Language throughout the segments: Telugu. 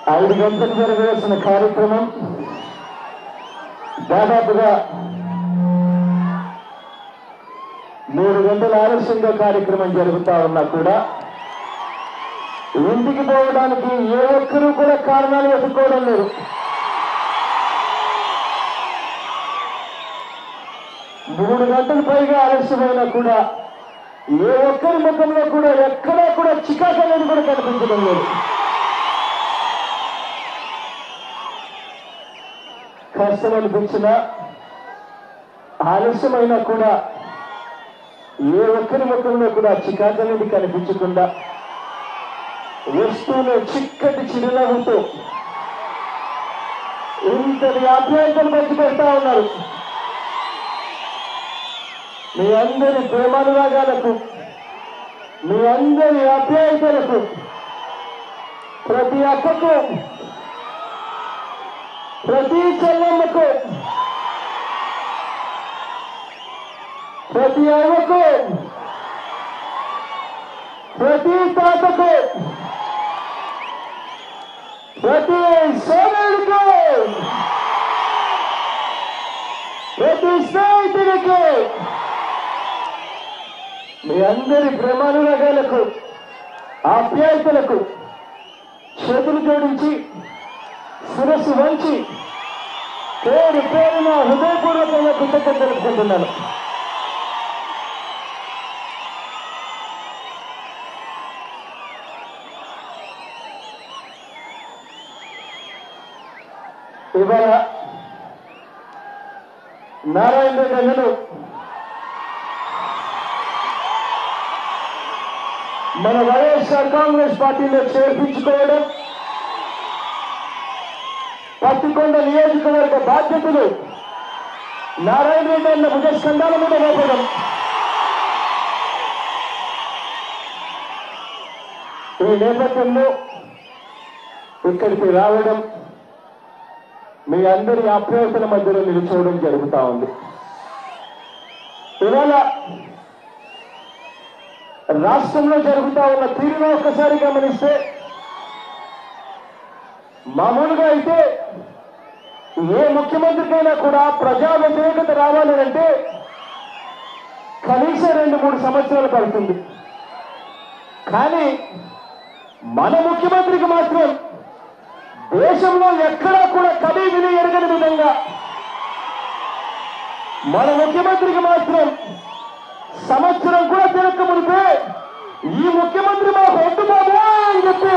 ఐదు గంటలకు జరగవలసిన కార్యక్రమం దాదాపుగా మూడు గంటల ఆలస్యంగా కార్యక్రమం జరుగుతా ఉన్నా కూడా ఇంటికి పోవడానికి ఏ ఒక్కరూ కూడా కారణాలు వెతుక్కోవడం లేదు మూడు గంటల పైగా ఆలస్యమైనా కూడా ఏ ఒక్కరి ముఖంలో కూడా ఎక్కడా కూడా చికాకు అనేది కూడా కనిపించడం లేదు కష్టం అనిపించినా ఆలస్యమైనా కూడా ఏ ఒక్కరి ముఖంలో కూడా చికాకు అనేది కనిపించకుండా వస్తూనే చిక్కటి చిరునవ్వుతో ఇంతటి ఆప్యాయతలు పంచి పెడతా ఉన్నారు మీ అందరి ప్రేమానురాగాలకు మీ అందరి ఆప్యాయతలకు ప్రతి అక్కకు ప్రతి చెల్లెమ్మకు ప్రతి అవ్వకు ప్రతి తాతకు ప్రతి సోదరుడికి ప్రతి స్నేహితుడికి మీ అందరి ప్రేమానురాగాలకు ఆప్యాయతలకు చేతులు జోడించి శిరస్సు వంచి పేరు పేరున హృదయపూర్వకంగా కృతజ్ఞత తెలుపుకుంటున్నాను ఇవాళ నారాయణ రెడ్డి అన్నను మన వైఎస్ఆర్ కాంగ్రెస్ పార్టీలో చేర్పించుకోవడం పత్తికొండ నియోజకవర్గ బాధ్యతలు నారాయణ రెడ్డి అన్న భుజస్కంధాల మీద మోపడం ఈ నేపథ్యంలో ఇక్కడికి రావడం మీ అందరి ఆప్యాయతల మధ్యలో నిలుచోవడం జరుగుతా ఉంది ఇవాళ రాష్ట్రంలో జరుగుతా ఉన్న తీరును ఒక్కసారి గమనిస్తే మామూలుగా అయితే ఏ ముఖ్యమంత్రికైనా కూడా ప్రజా వ్యతిరేకత రావాలి అంటే కనీసం రెండు మూడు సంవత్సరాలు పడుతుంది కానీ మన ముఖ్యమంత్రికి మాత్రం దేశంలో ఎక్కడా కూడా కవి విని ఎరగని విధంగా మన ముఖ్యమంత్రికి మాత్రం సంవత్సరం కూడా తిరక్క మునిపే ఈ ముఖ్యమంత్రి మా హొట్టు బాబు అని చెప్పి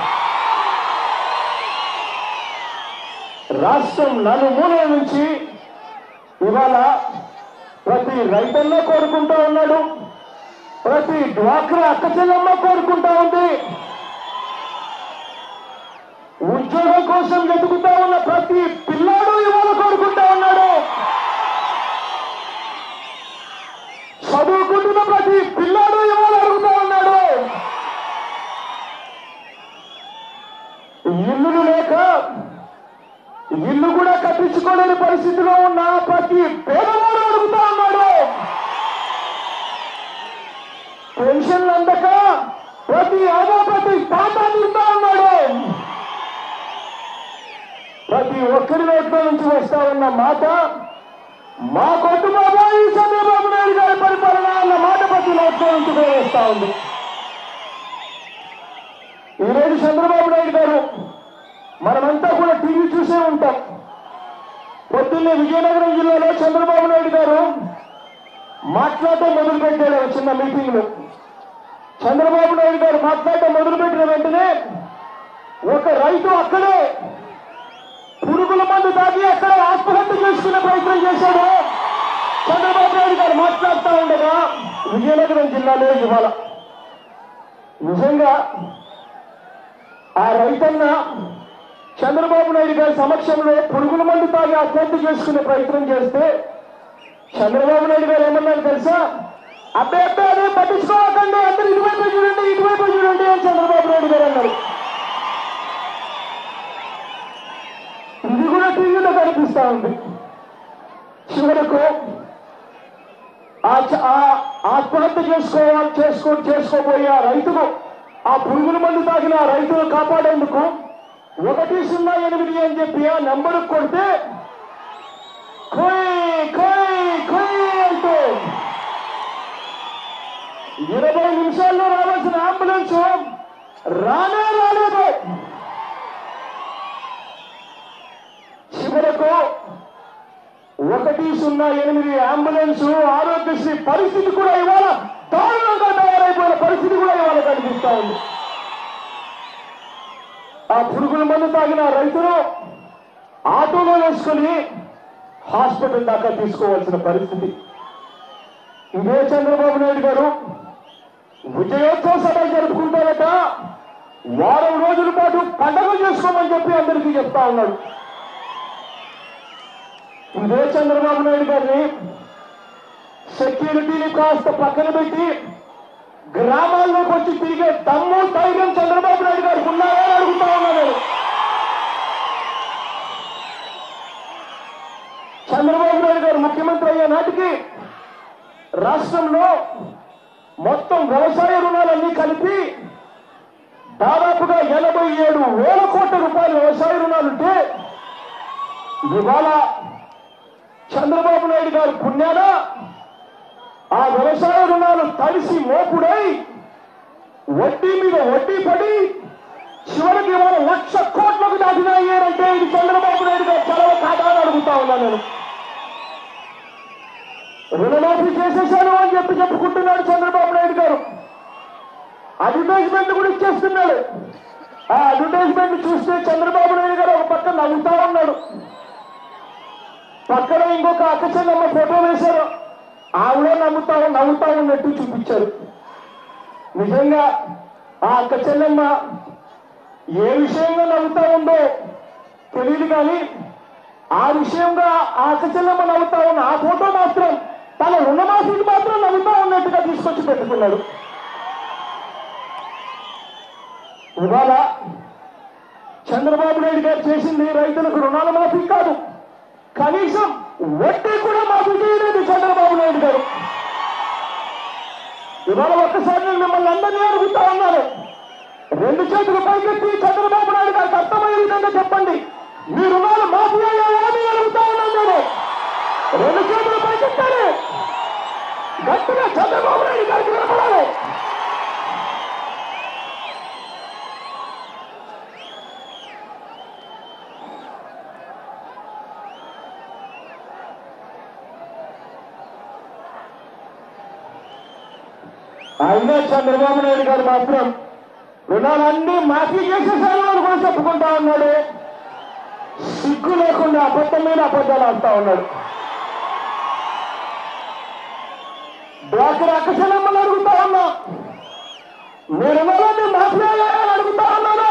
రాష్ట్రం నలుమూలల నుంచి ఇవాళ ప్రతి రైతన్న కోరుకుంటా ఉన్నాడు ప్రతి డ్వాక్రా అక్క చెల్లెమ్మ కోరుకుంటా ఉంది ఉద్యోగం కోసం వెతుకుతా ఉన్న ప్రతి పిల్లాడు ఇవాళ కోరుకుంటా ఉన్నాడు చదువుకుంటున్న ప్రతి పిల్లాడు ఇవాళ అడుగుతా ఉన్నాడు ఇల్లులు లేక ఇల్లు కూడా కట్టించుకోలేని పరిస్థితిలో ఉన్న ప్రతి పేదవాడు అడుగుతా ఉన్నాడు పెన్షన్లు అందక ప్రతి ఆదా ప్రతి తాత తింటా ఉన్నాడు ప్రతి ఒక్కరి నోట్లో నుంచి వస్తా ఉన్న మాట మా కొట్టు బాబా ఈ చంద్రబాబు నాయుడు గారి పరిపాలన అన్న మాట ప్రతి నోట్లో నుంచి కూడా వస్తా ఉంది ఈరోజు చంద్రబాబు నాయుడు గారు మనమంతా కూడా టీవీ చూసే ఉంటాం పొద్దున్నే విజయనగరం జిల్లాలో చంద్రబాబు నాయుడు గారు మాట్లాడటం మొదలుపెట్టాడు ఒక చిన్న మీటింగ్ లో చంద్రబాబు నాయుడు గారు మాట్లాడటం మొదలుపెట్టిన వెంటనే ఒక రైతు అక్కడే పురుగుల మందు తాగి అక్కడ ఆత్మహత్య చేసుకునే ప్రయత్నం చేశాడు చంద్రబాబు నాయుడు గారు మాట్లాడుతూ ఉండగా విజయనగరం జిల్లాలో ఇవాళ నిజంగా ఆ రైతన్న చంద్రబాబు నాయుడు గారి సమక్షంలో పురుగుల మందు తాగి ఆత్మహత్య చేసుకునే ప్రయత్నం చేస్తే చంద్రబాబు నాయుడు గారు ఏమన్నారు తెలుసా అబ్బే అబ్బే అదే పట్టించుకోవకండి అందరు ఇటువైపు చూడండి ఇటువైపు చూడండి అని చంద్రబాబు నాయుడు గారు అన్నారు ఇది కూడా టీవీలో కనిపిస్తా ఉంది చివరకు ఆ చ- ఆ ఆత్మహత్య చేసుకోవాలి చేసుకో చేసుకోబోయే ఆ రైతును ఆ పురుగుల మందు తాగిన ఆ రైతును కాపాడేందుకు ఒకటి సున్నా ఎనిమిది అని చెప్పి ఆ నెంబర్ కొడితే కొయ్ కొయ్ కొయ్ అంటూ ఇరవై నిమిషాల్లో రావాల్సిన అంబులెన్స్ రానే రాలేదు చివరకు ఒకటి సున్నా ఎనిమిది అంబులెన్స్ ఆరోగ్యశ్రీ పరిస్థితి కూడా ఇవాళ దారుణంగా తయారైపోయిన పరిస్థితి కూడా ఇవాళ కనిపిస్తా ఉంది ఆ పురుగుల మందు తాగిన రైతులు ఆటోలో వేసుకుని హాస్పిటల్ దాకా తీసుకోవాల్సిన పరిస్థితి ఇదే చంద్రబాబు నాయుడు గారు విజయోత్సవ సభ జరుపుకుంటారట వారం రోజుల పాటు పండగ చేసుకోమని చెప్పి అందరికీ చెప్తా ఉన్నాడు ఇదే చంద్రబాబు నాయుడు గారిని సెక్యూరిటీని కాస్త పక్కన పెట్టి గ్రామాల్లోకి వచ్చి తిరిగే దమ్ము ధైర్యం చంద్రబాబు నాయుడు గారికి ఉన్నాయా అని అడుగుతా ఉన్నా నేను చంద్రబాబు నాయుడు గారు ముఖ్యమంత్రి అయ్యే నాటికి రాష్ట్రంలో మొత్తం వ్యవసాయ రుణాలన్నీ కలిపి దాదాపుగా ఎనభై ఏడు వేల కోట్ల రూపాయల వ్యవసాయ రుణాలుంటే ఇవాళ చంద్రబాబు నాయుడు గారు పుణ్యాన ఆ వ్యవసాయ రుణాలు తడిసి మోపుడై వడ్డీ మీద వడ్డీ పడి చివరికి ఇవాళ లక్ష కోట్లకు దాటినాయంటే ఇది చంద్రబాబు నాయుడు గారు చదవ కాదా అని అడుగుతా ఉన్నా నేను రుణమాఫీ చేసేశాను అని చెప్పి చెప్పుకుంటున్నాడు చంద్రబాబు నాయుడు గారు అడ్వర్టైజ్మెంట్ కూడా ఇచ్చేస్తున్నాడు ఆ అడ్వర్టైజ్మెంట్ చూస్తే చంద్రబాబు నాయుడు గారు ఒక పక్క నవ్వుతా ఉన్నాడు పక్కన ఇంకొక అక్క చెల్లెమ్మ ఫోటో వేశారు ఆవిడ నమ్ముతా నవ్వుతా ఉన్నట్టు చూపించారు నిజంగా ఆ అక్క చెల్లెమ్మ ఏ విషయంగా నవ్వుతా ఉందో తెలియదు కానీ ఆ విషయంగా ఆ అక్క చెల్లెమ్మ నవ్వుతా ఉన్న ఆ ఫోటో మాత్రం తన రుణమాఫీకి మాత్రం నవ్వుతా ఉన్నట్టుగా తీసుకొచ్చి పెట్టుకున్నాడు ఇవాళ చంద్రబాబు నాయుడు గారు చేసింది రైతులకు రుణాల మాఫీ కాదు కనీసం వడ్డీ కూడా మాఫీ చేయలేదు చంద్రబాబు నాయుడు గారు ఇవాళ ఒక్కసారి నేను మిమ్మల్ని అందరినీ అడుగుతా ఉన్నాను రెండు చేతులు పైకెత్తి చంద్రబాబు నాయుడు గారికి అర్థమయ్యే విధంగా చెప్పండి మీ రుణాలు మాఫీ అయ్యాయా అని అడుగుతా ఉన్నాను నేను రెండు చేతులు పైకెత్తాలి గట్టిగా చంద్రబాబు నాయుడు గారికి వినపడాలి అయినా చంద్రబాబు నాయుడు గారు మాత్రం రుణాలన్నీ మాఫీ చేసేసారు అని కూడా చెప్పుకుంటా ఉన్నాడు సిగ్గు లేకుండా అబద్ధం మీద అబద్ధాలు ఆడుతా ఉన్నాడు డ్వాకర్ అక్కసలమ్మని అడుగుతా ఉన్నా మీ రుణాలన్నీ మాఫీ అయ్యాయని అడుగుతా ఉన్నాను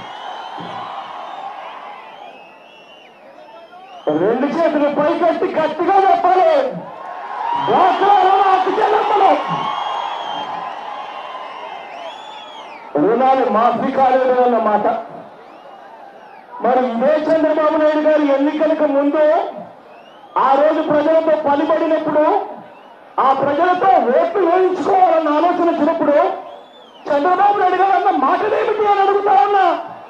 రెండు చేతులు పైకెత్తి గట్టిగా చెప్పాలి డ్వాకర్ అక్కసలమ్మలు రుణాలు మాఫీ కాలేదు అన్నమాట మరి ఇదే చంద్రబాబు నాయుడు గారు ఎన్నికలకు ముందు ఆ రోజు ప్రజలతో పనిపడినప్పుడు ఆ ప్రజలతో ఓట్లు వేయించుకోవాలన్న ఆలోచన వచ్చినప్పుడు చంద్రబాబు నాయుడు గారు అన్న మాటలేమిటి అని అడుగుతా ఉన్నా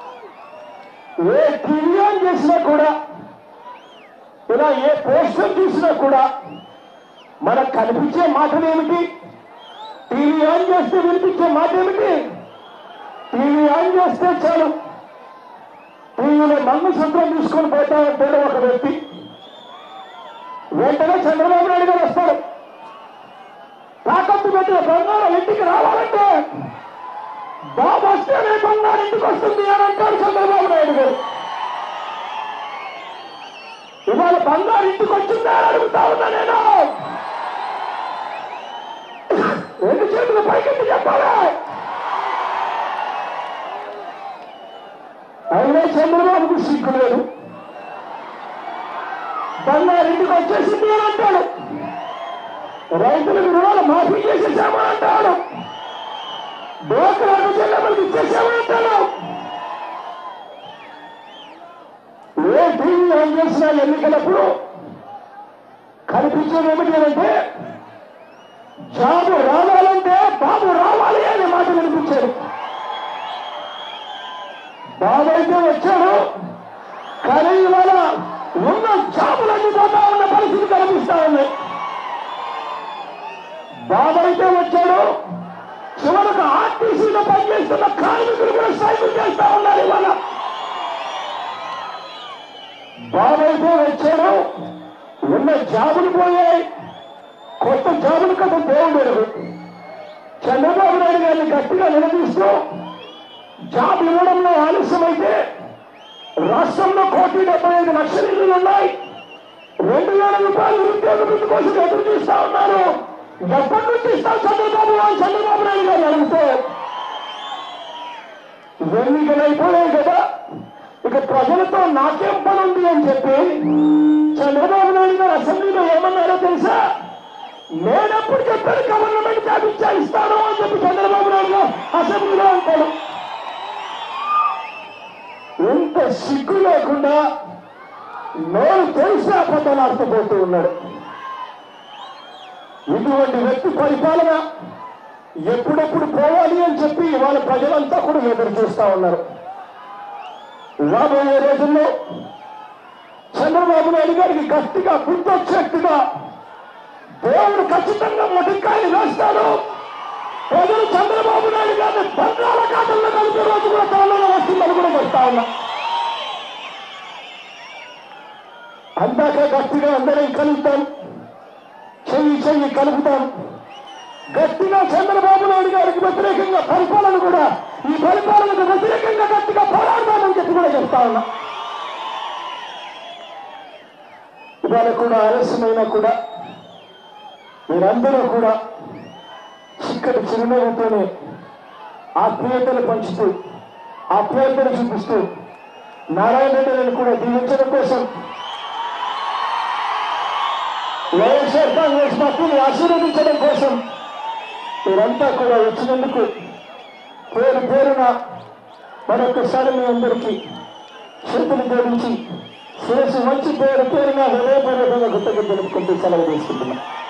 ఏ టీవీ ఆన్ చేసినా కూడా ఇలా ఏ పోస్టర్ చూసినా కూడా మనకు కనిపించే మాటలు ఏమిటి టీవీ ఆన్ చేస్తే వినిపించే మాట ఏమిటి టీవీ ఆన్ చేస్తే చాలు టీవీలో మందు సూత్రం తీసుకొని పోతా ఉంటాడు ఒక వ్యక్తి వెంటనే చంద్రబాబు నాయుడు గారు వస్తాడు తాకట్టు పెట్టిన బంగారం ఇంటికి రావాలంటే బాబు వస్తేనే బంగారం ఇంటికి వస్తుంది అని అంటాడు చంద్రబాబు నాయుడు గారు ఇవాళ బంగారు ఇంటికి వచ్చిందా అని అడుగుతా ఉన్నా నేను రెండు చేతులు పైకెత్తి చెప్పాలి అయినా చంద్రబాబుకు సిగ్గు లేదు బంగారు ఇంటికి వచ్చేసింది అని అంటాడు రైతులకు రుణాలు మాఫీ చేసేసామని అంటాడు డోకరాకు చెల్లెమ్మలకు ఇచ్చేసామని అంటాడు ఏ టీవీ ఏం చేసినా ఎన్నికలప్పుడు కనిపించేది ఏమిటి అంటే జాబు రావాలంటే బాబు రావాలి అనే మాట వినిపించారు బాబైతే వచ్చాడు కానీ ఇవాళ ఉన్న జాబులన్నీ పోతా ఉన్న పరిస్థితి కనిపిస్తా ఉంది బాబైతే వచ్చాడు చివరకు ఆర్టీసీలో పనిచేస్తున్న కార్మికులు కూడా సైకిల్ చేస్తా ఉన్నారు ఇవాళ బాబైతే వచ్చాడు ఉన్న జాబులు పోయాయి కొత్త జాబులు కదా దేవుడు చంద్రబాబు నాయుడు గారిని గట్టిగా నిలదీస్తూ జాబ్ ఇవ్వడంలో ఆలస్యమైతే రాష్ట్రంలో కోటి డెబ్బై ఐదు లక్షల ఇల్లులు ఉన్నాయి రెండు వేల రూపాయలు నిరుద్యోగ వృత్తి కోసం ఎదురు చూస్తా ఉన్నారు ఎప్పటి నుంచి ఇస్తాం చంద్రబాబు అని చంద్రబాబు నాయుడు గారు అడిగితే ఎన్నికలు అయిపోయాయి కదా ఇక ప్రజలతో నాకేం పని ఉంది అని చెప్పి చంద్రబాబు నాయుడు గారు అసెంబ్లీలో ఏమన్నారో తెలుసా నేనప్పుడు చెప్పాను గవర్నమెంట్ జాబ్ ఇచ్చా ఇస్తాను అని చెప్పి చంద్రబాబు నాయుడు గారు అసెంబ్లీలో అంటాడు ఇంత సిగ్గు లేకుండా నోరు తెలిసి అబద్ధాలాడుతూ ఉన్నాడు ఇటువంటి వ్యక్తి పరిపాలన ఎప్పుడెప్పుడు పోవాలి అని చెప్పి వాళ్ళ ప్రజలంతా కూడా ఎదురు చూస్తా ఉన్నారు రాబోయే రోజుల్లో చంద్రబాబు నాయుడు గారికి గట్టిగా గుర్తొచ్చేట్టుగా దేవుడు ఖచ్చితంగా మొటికాయలు వేస్తాడు ప్రజలు చంద్రబాబు నాయుడు గారిని బంగాళ ఖాతంలో కలిపే రోజు కూడా త్వరలో వస్తుందని కూడా చెప్తా ఉన్నా అందాక గట్టిగా అందరం కలుగుతాం చెయ్యి చెయ్యి కలుపుతాం గట్టిగా చంద్రబాబు నాయుడు గారికి వ్యతిరేకంగా పరిపాలన కూడా ఈ పరిపాలనకు వ్యతిరేకంగా గట్టిగా పోరాడతామని చెప్పి కూడా చెప్తా ఉన్నా ఇవాళ కూడా ఆలస్యమైనా కూడా మీరందరూ కూడా చిక్కటి చిరునవ్వుతోనే ఆత్మీయతను పంచుతూ ఆప్యాయతను చూపిస్తూ నారాయణ రెడ్డిని కూడా దీవించడం కోసం వైఎస్ఆర్ కాంగ్రెస్ పార్టీని ఆశీర్వదించడం కోసం మీరంతా కూడా వచ్చినందుకు పేరు పేరున మరొకసారి మీ అందరికీ చేతులు జోడించి శిరస్సు మంచి పేరు పేరున హృదయపూర్వకంగా కృతజ్ఞత తెలుపుకుంటూ సెలవు తీసుకుంటున్నాం